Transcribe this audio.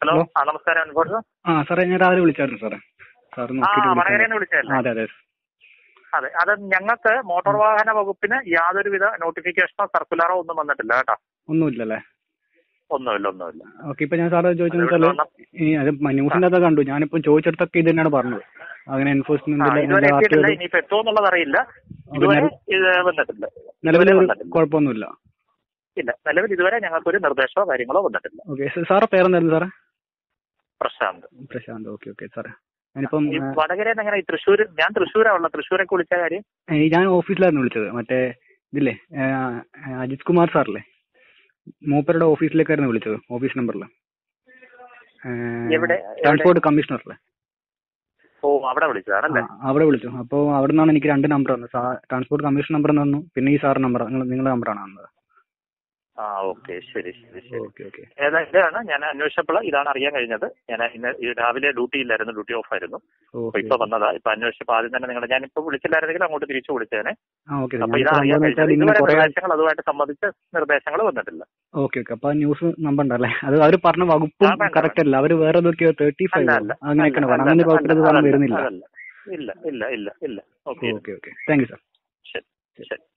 Hello hello. ആ നമസ്കാരം അൻഫോർസ് ആ സാറേ ഞാൻ രാവിലെ വിളിച്ചായിരുന്നു സാറേ സാർ ആ നോക്കിയിട്ട് വടകരയിൽ വിളിച്ചായിരുന്നു. വിളിച്ചതല്ലേ ആ, അതെ അതെ അതെ അത് ഞങ്ങൾക്ക് മോട്ടോർ വാഹന വകുപ്പിന് യാതൊരുവിധ നോട്ടിഫിക്കേഷനോ സർക്കുലറോ ഒന്നും വന്നിട്ടില്ല കേട്ടോ ഒന്നുമില്ലല്ലേ ഒന്നുമില്ല ഒന്നുമില്ല ഓക്കെ ഇപ്പൊ ഞാൻ സാറ് ചോദിച്ചെന്ന് അത് ഇവിടെ വെച്ചാല് ഈ അത് ന്യൂസിന്റെ അകത്ത് കണ്ടു ഞാനിപ്പോ ചോദിച്ചിടത്തൊക്കെ ഇത് തന്നെയാണ് പറഞ്ഞത് അങ്ങനെ ആ, എൻഫോഴ്സ്മെന്റ് ഇതുവരെ എത്തിയിട്ടില്ല ഇനിയിപ്പോ എത്തുമോ എന്നുള്ളത് അറിയില്ല ഇതുവരെ ഇത് വന്നിട്ടില്ല നിലവിൽ ഇതുവരെ വന്നിട്ടില്ല കുഴപ്പമൊന്നുമില്ല ഇല്ല നിലവിൽ ഇതുവരെ ഞങ്ങൾക്ക് ഒരു നിർദ്ദേശമോ കാര്യങ്ങളോ വന്നിട്ടില്ല ഓക്കെ സാറെ പേരെന്തായിരുന്നു സാറേ പ്രശാന്ത് പ്രശാന്ത് ഓക്കെ ഓക്കെ സാറേ ഞാനിപ്പം ഈ വടകരയിൽ എങ്ങനെ ഈ തൃശ്ശൂർ ഞാൻ തൃശ്ശൂരാ ഉള്ള തൃശ്ശൂരൊക്കെ വിളിച്ച കാര്യം ഏ, ഞാൻ ഓഫീസിലായിരുന്നു വിളിച്ചത് മറ്റേ ഇതില്ലേ ഏ, അജിത് കുമാർ സാറല്ലേ മൂപ്പരുടെ ഓഫീസിലേക്കായിരുന്നു വിളിച്ചത് ഓഫീസ് നമ്പറിൽ എവിടെ? ട്രാൻസ്പോർട്ട് കമ്മീഷണറല്ലേ ഓ അവിടെ വിളിച്ചതാണല്ലേ ആ, അവിടെ വിളിച്ചു അപ്പോൾ അവിടെ നിന്നാണ് എനിക്ക് രണ്ട് നമ്പർ തന്നത് സാ- ട്രാൻസ്പോർട്ട് കമ്മീഷൻ നമ്പർ തന്നു പിന്നെ ഈ സാർ നമ്പർ നിങ്ങൾ നിങ്ങളുടെ നമ്പറാണ് തന്നത് ആ ഓക്കെ ശരി ശരി ശരി ഓക്കെ ഓക്കെ ഏതാ ഇതാണ് ഞാൻ അന്വേഷിച്ചപ്പോൾ ഇതാണ് അറിയാൻ കഴിഞ്ഞത് ഞാൻ ഇന്ന് ഈ രാവിലെ ഡ്യൂട്ടിയില്ലായിരുന്നു ഡ്യൂട്ടി ഓഫ് ആയിരുന്നു അപ്പൊ ഓക്കെ ഇപ്പൊ വന്നതാ ഇപ്പൊ അന്വേഷിച്ചപ്പോൾ ആദ്യം തന്നെ നിങ്ങൾ ഞാനിപ്പോ വിളിച്ചില്ലായിരുന്നെങ്കിൽ അങ്ങോട്ട് തിരിച്ചു വിളിച്ചേനെ ആ ഓക്കെ അപ്പൊ ഇത് അറിയാൻ കഴിഞ്ഞത് ഇങ്ങനെ ഇതുവരെ കുറെ നിർദ്ദേശങ്ങൾ അതുമായിട്ട് സംബന്ധിച്ച് നിർദ്ദേശങ്ങൾ വന്നിട്ടില്ല ഓക്കെ ഓക്കെ അപ്പൊ ന്യൂസ് നമ്പർ ഉണ്ടല്ലേ അത് അവർ പറഞ്ഞ വകുപ്പും ആ, വേണ്ട, കറക്റ്റ് അല്ല അവർ വേറെ ഏതൊക്കെയോ തേർട്ടി അല്ല ഫൈവ് അല്ല അങ്ങനെയൊക്കെയാണ് അല്ല, പറഞ്ഞത് അങ്ങനെ അല്ല, വകുപ്പിന്റെ അല്ല, സാധനം അതല്ല, വരുന്നില്ല അതല്ല. ഇല്ല ഇല്ല ഇല്ല ഇല്ല okay okay okay thank you sir ശരി ശരി